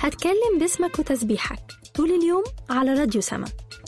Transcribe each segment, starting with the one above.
هتكلم باسمك وتسبيحك طول اليوم على راديو سما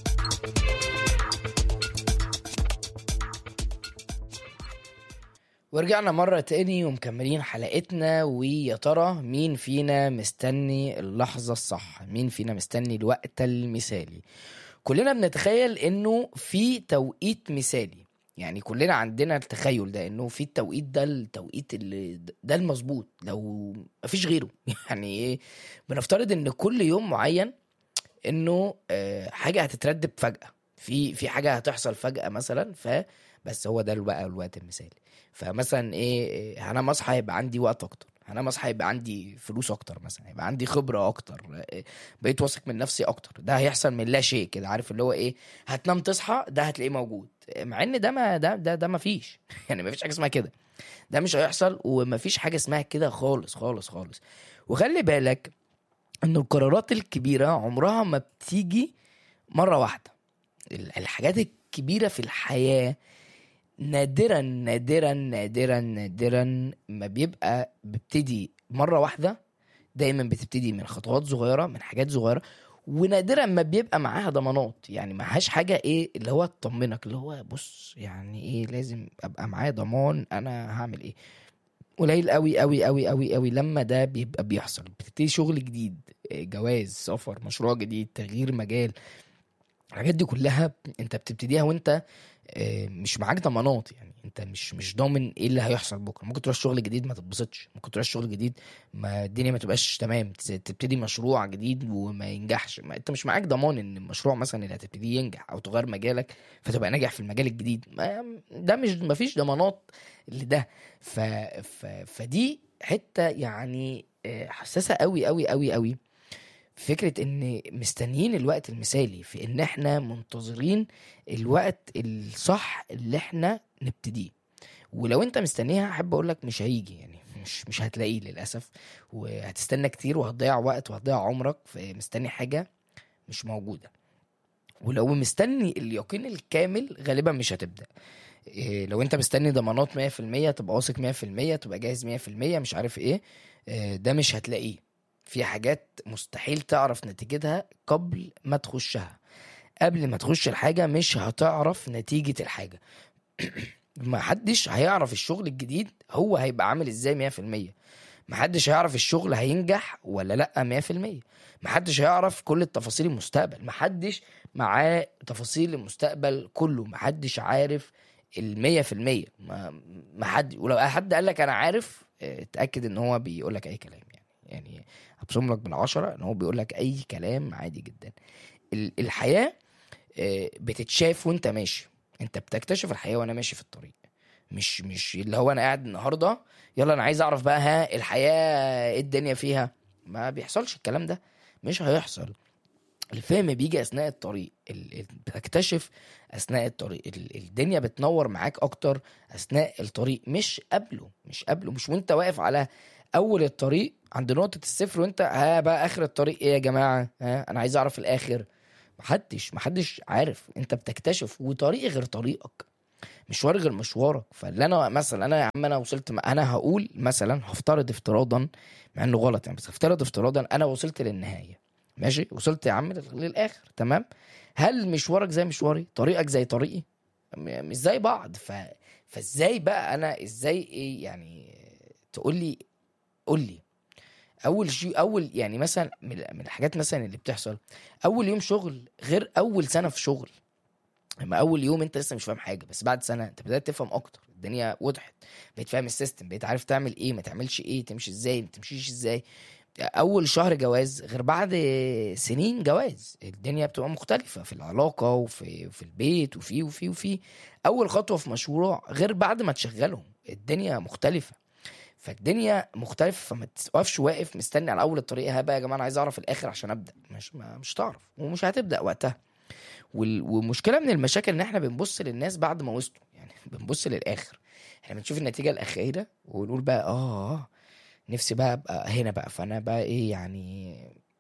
ورجعنا مرة تاني ومكملين حلقتنا ويا ترى مين فينا مستني اللحظة الصح مين فينا مستني الوقت المثالي كلنا بنتخيل انه في توقيت مثالي يعني كلنا عندنا التخيل ده انه في التوقيت ده التوقيت اللي ده المظبوط لو مفيش غيره يعني ايه بنفترض ان كل يوم معين انه آه، حاجة هتتردد فجأة في في حاجة هتحصل فجأة مثلا ف بس هو ده بقى الوقت المثالي فمثلا ايه إيه، هنام اصحى يبقى عندي وقت اكتر هنام اصحى يبقى عندي فلوس اكتر مثلا يبقى عندي خبره اكتر إيه، بقيت واثق من نفسي اكتر ده هيحصل من لا شيء كده عارف اللي هو ايه هتنام تصحى ده هتلاقيه موجود مع ان ده ما ده ده ده ما فيش يعني ما فيش حاجه اسمها كده ده مش هيحصل وما فيش حاجه اسمها كده خالص خالص خالص وخلي بالك ان القرارات الكبيره عمرها ما بتيجي مره واحده ال- الحاجات الكبيره في الحياه نادرا نادرا نادرا نادرا ما بيبقى بيبتدي مره واحده دايما بتبتدي من خطوات صغيره من حاجات صغيره ونادرا ما بيبقى معاها ضمانات يعني معهاش حاجه ايه اللي هو تطمنك اللي هو بص يعني ايه لازم ابقى معايا ضمان انا هعمل ايه قليل قوي قوي قوي قوي قوي لما ده بيبقى بيحصل بتبتدي شغل جديد إيه، جواز سفر مشروع جديد تغيير مجال الحاجات دي كلها انت بتبتديها وانت آه، مش معاك ضمانات يعني انت مش مش ضامن ايه اللي هيحصل بكره ممكن تروح شغل جديد ما تتبسطش ممكن تروح شغل جديد ما الدنيا ما تبقاش تمام تس- تبتدي مشروع جديد وما ينجحش ما انت مش معاك ضمان ان المشروع مثلا اللي هتبتديه ينجح او تغير مجالك فتبقى ناجح في المجال الجديد ما ده مش ما فيش ضمانات لده ف... ف... فدي حته يعني آه، حساسه قوي قوي قوي قوي فكره ان مستنيين الوقت المثالي في ان احنا منتظرين الوقت الصح اللي احنا نبتديه ولو انت مستنيها احب اقول لك مش هيجي يعني مش مش هتلاقيه للاسف وهتستنى كتير وهتضيع وقت وهتضيع عمرك في مستني حاجه مش موجوده ولو مستني اليقين الكامل غالبا مش هتبدا إيه لو انت مستني ضمانات 100% تبقى واثق 100% تبقى جاهز 100% مش عارف ايه إيه ده مش هتلاقيه في حاجات مستحيل تعرف نتيجتها قبل ما تخشها قبل ما تخش الحاجة مش هتعرف نتيجة الحاجة ما حدش هيعرف الشغل الجديد هو هيبقى عامل ازاي مية في المية محدش هيعرف الشغل هينجح ولا لأ مية في المية محدش هيعرف كل التفاصيل المستقبل محدش معاه تفاصيل المستقبل كله محدش عارف المية في المية ما ما حد ولو حد قال لك أنا عارف اه، اتأكد إن هو بيقول لك أي كلام يعني يعني ابصم لك بالعشرة إن هو بيقول لك أي كلام عادي جدا ال- الحياة اه، بتتشاف وأنت ماشي انت بتكتشف الحياه وانا ماشي في الطريق مش مش اللي هو انا قاعد النهارده يلا انا عايز اعرف بقى ها الحياه ايه الدنيا فيها ما بيحصلش الكلام ده مش هيحصل الفهم بيجي اثناء الطريق ال- ال- بتكتشف اثناء الطريق ال- الدنيا بتنور معاك اكتر اثناء الطريق مش قبله مش قبله مش وانت واقف على اول الطريق عند نقطه الصفر وانت ها بقى اخر الطريق ايه يا جماعه ها انا عايز اعرف الاخر محدش محدش عارف انت بتكتشف وطريق غير طريقك مشوار غير مشوارك فاللي انا مثلا انا يا عم انا وصلت انا هقول مثلا هفترض افتراضا مع انه غلط يعني بس هفترض افتراضا انا وصلت للنهايه ماشي وصلت يا عم لل- للاخر تمام هل مشوارك زي مشواري طريقك زي طريقي م- مش زي بعض ف فازاي بقى انا ازاي ايه يعني تقول لي قول لي اول شيء اول يعني مثلا من من الحاجات مثلا اللي بتحصل اول يوم شغل غير اول سنه في شغل اما اول يوم انت لسه مش فاهم حاجه بس بعد سنه انت بدات تفهم اكتر الدنيا وضحت بقيت فاهم السيستم بقيت عارف تعمل ايه ما تعملش ايه تمشي ازاي ما تمشيش ازاي اول شهر جواز غير بعد سنين جواز الدنيا بتبقى مختلفه في العلاقه وفي في البيت وفي وفي وفي اول خطوه في مشروع غير بعد ما تشغلهم الدنيا مختلفه فالدنيا مختلفه فما تقفش واقف مستني على اول الطريق ها بقى يا جماعه انا عايز اعرف الاخر عشان ابدا مش ما مش هتعرف ومش هتبدا وقتها وال- ومشكله من المشاكل ان احنا بنبص للناس بعد ما وصلوا يعني بنبص للاخر احنا بنشوف النتيجه الاخيره ونقول بقى اه آه، نفسي بقى ابقى هنا بقى فانا بقى ايه يعني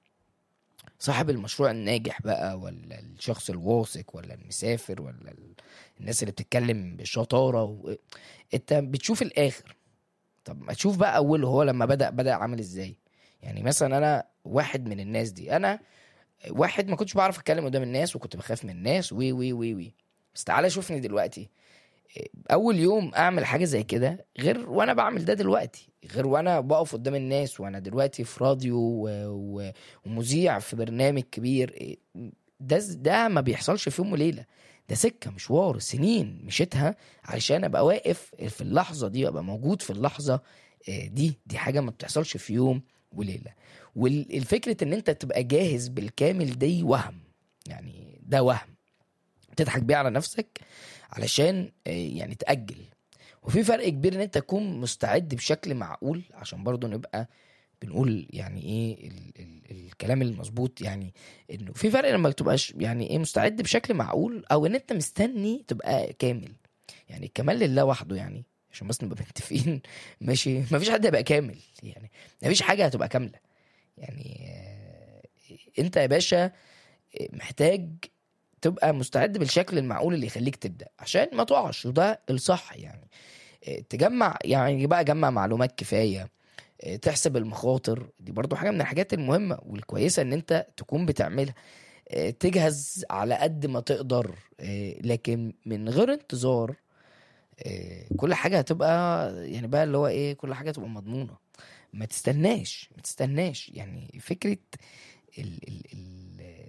صاحب المشروع الناجح بقى ولا الشخص الواثق ولا المسافر ولا ال- الناس اللي بتتكلم بشطاره و... انت بتشوف الاخر طب ما تشوف بقى اوله هو لما بدا بدا عامل ازاي يعني مثلا انا واحد من الناس دي انا واحد ما كنتش بعرف اتكلم قدام الناس وكنت بخاف من الناس وي وي وي وي بس تعالى شوفني دلوقتي اول يوم اعمل حاجه زي كده غير وانا بعمل ده دلوقتي غير وانا بقف قدام الناس وانا دلوقتي في راديو و... و... ومذيع في برنامج كبير ده ده ما بيحصلش في يوم وليله ده سكه مشوار سنين مشيتها علشان ابقى واقف في اللحظه دي وابقى موجود في اللحظه آه، دي دي حاجه ما بتحصلش في يوم وليله والفكره ان انت تبقى جاهز بالكامل دي وهم يعني ده وهم تضحك بيه على نفسك علشان آه، يعني تأجل وفي فرق كبير ان انت تكون مستعد بشكل معقول عشان برضو نبقى بنقول يعني ايه ال ال الكلام المظبوط يعني انه في فرق لما تبقاش يعني ايه مستعد بشكل معقول او ان انت مستني تبقى كامل يعني الكمال لله وحده يعني عشان بس نبقى متفقين ماشي ما فيش حد هيبقى كامل يعني ما فيش حاجه هتبقى كامله يعني آه، انت يا باشا آه، محتاج تبقى مستعد بالشكل المعقول اللي يخليك تبدا عشان ما تقعش وده الصح يعني آه، تجمع يعني بقى جمع معلومات كفايه آه، تحسب المخاطر دي برضو حاجه من الحاجات المهمه والكويسه ان انت تكون بتعملها آه، تجهز على قد ما تقدر آه، لكن من غير انتظار آه، كل حاجه هتبقى يعني بقى اللي هو ايه كل حاجه تبقى مضمونه ما تستناش ما تستناش يعني فكره ال ال ال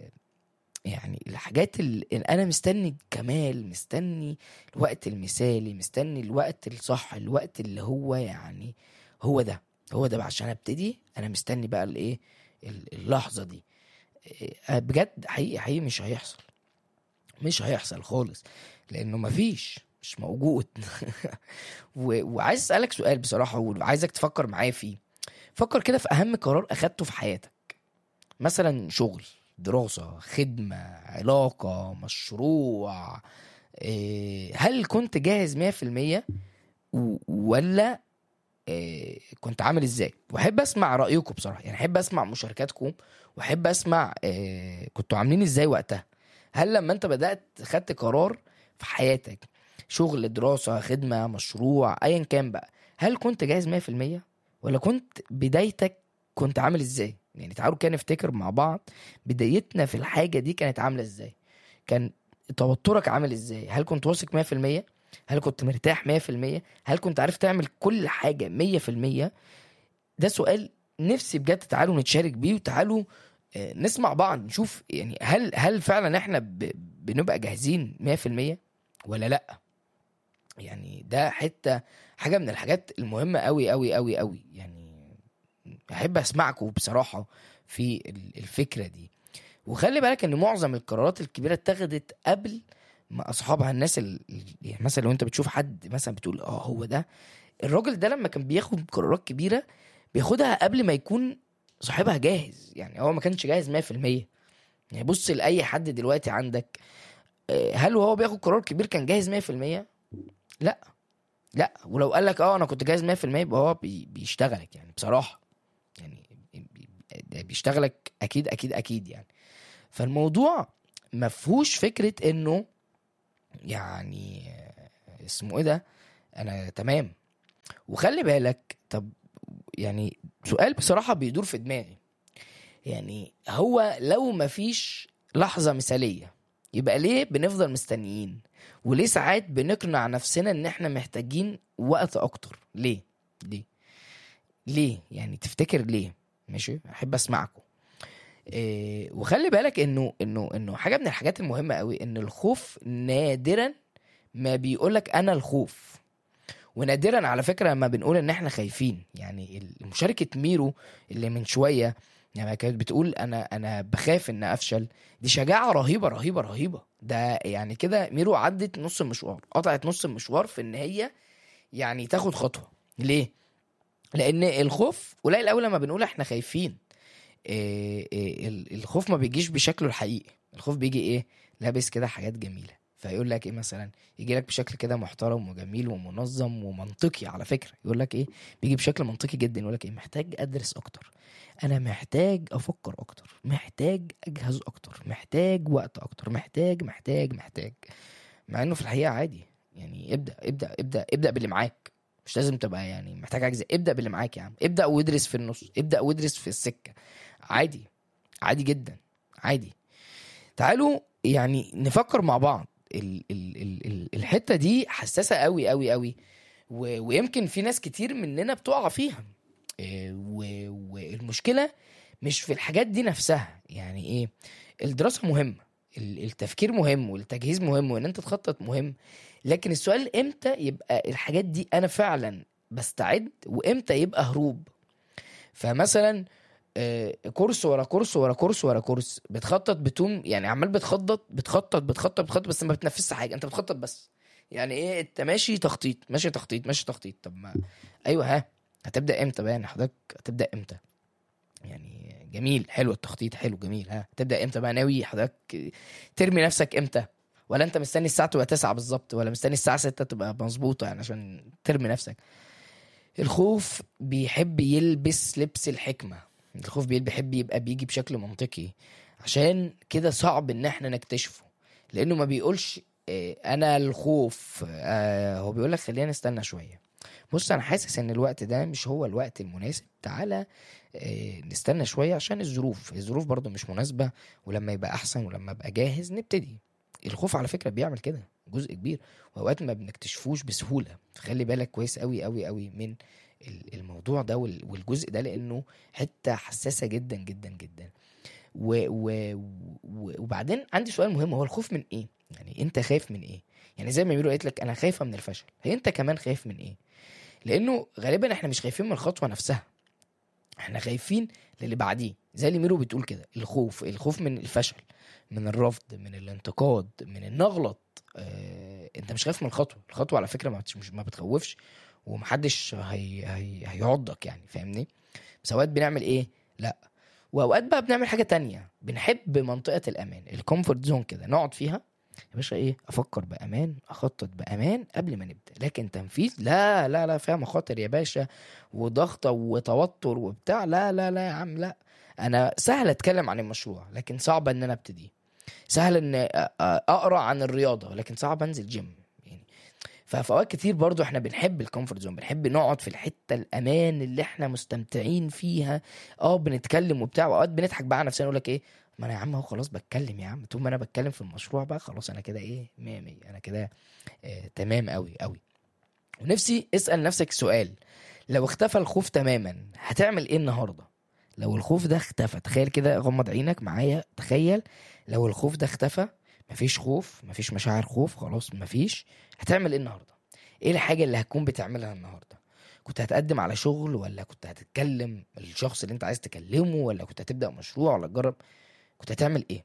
يعني الحاجات اللي انا مستني الكمال مستني الوقت المثالي مستني الوقت الصح الوقت اللي هو يعني هو ده هو ده بقى عشان ابتدي انا مستني بقى الايه ال- اللحظه دي إيه، بجد حقيقي حقيقي مش هيحصل مش هيحصل خالص لانه مفيش مش موجود و- وعايز اسالك سؤال بصراحه وعايزك تفكر معايا فيه فكر كده في اهم قرار اخدته في حياتك مثلا شغل دراسه خدمه علاقه مشروع إيه، هل كنت جاهز 100% و- ولا إيه، كنت عامل ازاي واحب اسمع رايكم بصراحه يعني احب اسمع مشاركاتكم واحب اسمع إيه، كنتوا عاملين ازاي وقتها هل لما انت بدات خدت قرار في حياتك شغل دراسه خدمه مشروع ايا كان بقى هل كنت جاهز 100% ولا كنت بدايتك كنت عامل ازاي يعني تعالوا كده نفتكر مع بعض بدايتنا في الحاجه دي كانت عامله ازاي كان توترك عامل ازاي هل كنت واثق 100% هل كنت مرتاح 100% هل كنت عارف تعمل كل حاجه 100% ده سؤال نفسي بجد تعالوا نتشارك بيه وتعالوا آه، نسمع بعض نشوف يعني هل هل فعلا احنا ب- بنبقى جاهزين 100% ولا لا يعني ده حته حاجه من الحاجات المهمه قوي قوي قوي قوي يعني احب اسمعكم بصراحه في ال- الفكره دي وخلي بالك ان معظم القرارات الكبيره اتخذت قبل ما اصحابها الناس ال... يعني مثلا لو انت بتشوف حد مثلا بتقول اه هو ده الراجل ده لما كان بياخد قرارات كبيره بياخدها قبل ما يكون صاحبها جاهز يعني هو ما كانش جاهز 100% يعني بص لاي حد دلوقتي عندك آه، هل وهو بياخد قرار كبير كان جاهز 100% لا لا ولو قال لك اه انا كنت جاهز 100% يبقى هو بي... بيشتغلك يعني بصراحه يعني بي- بي- بيشتغلك اكيد اكيد اكيد يعني فالموضوع ما فيهوش فكره انه يعني آه، اسمه ايه ده انا تمام وخلي بالك طب يعني سؤال بصراحه بيدور في دماغي يعني هو لو ما فيش لحظه مثاليه يبقى ليه بنفضل مستنيين وليه ساعات بنقنع نفسنا ان احنا محتاجين وقت اكتر ليه ليه ليه يعني تفتكر ليه ماشي احب اسمعكم إيه وخلي بالك انه انه انه حاجه من الحاجات المهمه قوي ان الخوف نادرا ما بيقولك انا الخوف ونادرا على فكره ما بنقول ان احنا خايفين يعني مشاركه ميرو اللي من شويه يعني كانت بتقول انا انا بخاف ان افشل دي شجاعه رهيبه رهيبه رهيبه ده يعني كده ميرو عدت نص المشوار قطعت نص المشوار في ان هي يعني تاخد خطوه ليه لان الخوف قليل قوي لما بنقول احنا خايفين إيه إيه ال- الخوف ما بيجيش بشكله الحقيقي الخوف بيجي ايه لابس كده حاجات جميله فيقول لك ايه مثلا يجي لك بشكل كده محترم وجميل ومنظم ومنطقي على فكره يقول لك ايه بيجي بشكل منطقي جدا يقول لك ايه محتاج ادرس اكتر انا محتاج افكر اكتر محتاج اجهز اكتر محتاج وقت اكتر محتاج محتاج محتاج مع انه في الحقيقه عادي يعني ابدا ابدا ابدا ابدا باللي معاك مش لازم تبقى يعني محتاج حاجه زي ابدا باللي معاك يا عم ابدا وادرس في النص ابدا وادرس في السكه عادي عادي جدا عادي تعالوا يعني نفكر مع بعض ال ال ال ال الحته دي حساسه قوي قوي قوي و- ويمكن في ناس كتير مننا بتقع فيها إيه، و- والمشكله مش في الحاجات دي نفسها يعني ايه الدراسه مهمه ال- التفكير مهم والتجهيز مهم وان انت تخطط مهم لكن السؤال امتى يبقى الحاجات دي انا فعلا بستعد وامتى يبقى هروب فمثلا آه، كورس ورا كورس ورا كورس ورا كورس بتخطط بتوم يعني عمال بتخطط بتخطط بتخطط بتخطط بس ما بتنفذش حاجه انت بتخطط بس يعني ايه انت ماشي تخطيط ماشي تخطيط ماشي تخطيط طب ما ايوه ها هتبدا امتى بقى يعني حضرتك هتبدا امتى يعني جميل حلو التخطيط حلو جميل ها تبدا امتى بقى ناوي حضرتك ترمي نفسك امتى ولا انت مستني الساعه تبقى 9 بالظبط ولا مستني الساعه 6 تبقى مظبوطه يعني عشان ترمي نفسك الخوف بيحب يلبس لبس الحكمه الخوف بي- بيحب يبقى بيجي بشكل منطقي عشان كده صعب ان احنا نكتشفه لانه ما بيقولش آه، انا الخوف آه، هو بيقول لك خلينا نستنى شويه بص انا حاسس ان الوقت ده مش هو الوقت المناسب تعالى آه، نستنى شويه عشان الظروف الظروف برضو مش مناسبه ولما يبقى احسن ولما ابقى جاهز نبتدي الخوف على فكره بيعمل كده جزء كبير واوقات ما بنكتشفوش بسهوله فخلي بالك كويس قوي قوي قوي من ال- الموضوع ده وال- والجزء ده لانه حته حساسه جدا جدا جدا و و و وبعدين عندي سؤال مهم هو الخوف من ايه يعني انت خايف من ايه يعني زي ما بيقولوا قالت لك انا خايفه من الفشل هي انت كمان خايف من ايه لانه غالبا احنا مش خايفين من الخطوه نفسها احنا خايفين للي بعديه زي اللي ميرو بتقول كده الخوف الخوف من الفشل من الرفض من الانتقاد من ان اغلط اه انت مش خايف من الخطوه الخطوه على فكره ما بتش- مش ما بتخوفش ومحدش هي هي هيعضك يعني فاهمني بس اوقات بنعمل ايه لا واوقات بقى بنعمل حاجه تانية بنحب منطقه الامان الكومفورت زون كده نقعد فيها يا باشا ايه افكر بامان اخطط بامان قبل ما نبدا لكن تنفيذ لا لا لا فيها مخاطر يا باشا وضغطه وتوتر وبتاع لا لا لا يا عم لا انا سهل اتكلم عن المشروع لكن صعب ان انا ابتدي سهل ان أ- أ- اقرا عن الرياضه لكن صعب انزل جيم يعني ففي اوقات كتير برضو احنا بنحب الكومفورت زون بنحب نقعد في الحته الامان اللي احنا مستمتعين فيها اه بنتكلم وبتاع واوقات بنضحك بقى على نفسنا نقول لك ايه ما انا يا عم هو خلاص بتكلم يا عم طول ما انا بتكلم في المشروع بقى خلاص انا كده ايه مية مية انا كده آه تمام قوي قوي ونفسي اسال نفسك سؤال لو اختفى الخوف تماما هتعمل ايه النهارده لو الخوف ده اختفى تخيل كده غمض عينك معايا تخيل لو الخوف ده اختفى مفيش خوف مفيش مشاعر خوف خلاص مفيش هتعمل ايه النهارده ايه الحاجه اللي هتكون بتعملها النهارده كنت هتقدم على شغل ولا كنت هتتكلم الشخص اللي انت عايز تكلمه ولا كنت هتبدا مشروع ولا تجرب كنت هتعمل ايه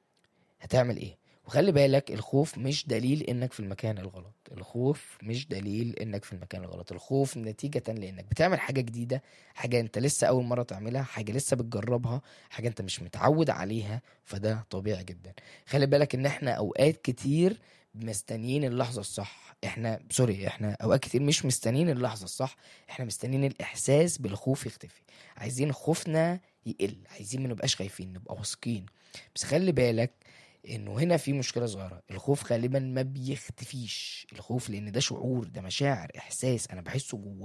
هتعمل ايه وخلي بالك الخوف مش دليل انك في المكان الغلط الخوف مش دليل انك في المكان الغلط الخوف نتيجة لانك بتعمل حاجة جديدة حاجة انت لسه اول مرة تعملها حاجة لسه بتجربها حاجة انت مش متعود عليها فده طبيعي جدا خلي بالك ان احنا اوقات كتير مستنيين اللحظة الصح احنا سوري احنا اوقات كتير مش مستنيين اللحظة الصح احنا مستنيين الاحساس بالخوف يختفي عايزين خوفنا يقل عايزين ما نبقاش خايفين نبقى واثقين بس خلي بالك انه هنا في مشكله صغيره الخوف غالبا ما بيختفيش الخوف لان ده شعور ده مشاعر احساس انا بحسه جوايا